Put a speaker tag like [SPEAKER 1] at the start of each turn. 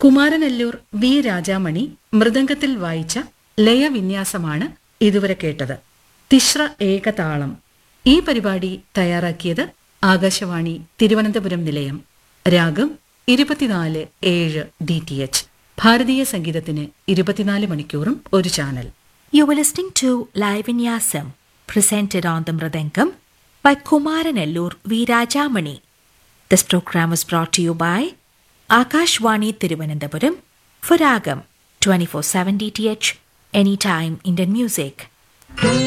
[SPEAKER 1] Kumaranellur V Rajamani മൃദംഗത്തിൽ വായിച്ച ലയവിന്യാസമാണ് ഇതുവരെ കേട്ടത് തിശ്ര ഏകതാളം ഈ പരിപാടി തയ്യാറാക്കിയത് ആകാശവാണി തിരുവനന്തപുരം നിലയം രാഗം ഇരുപത്തിനാല് ഏഴ് ഡി ടി എച്ച് ഭാരതീയ സംഗീതത്തിന് ഇരുപത്തിനാല് മണിക്കൂറും ഒരു channel
[SPEAKER 2] You were listening to Live in Yasam, presented on the Mridangam by Kumaranellur Virajamani. This program was brought to you by Akashwani Tiruvananthapuram for Ragam 24/7 DTH Anytime Indian Music.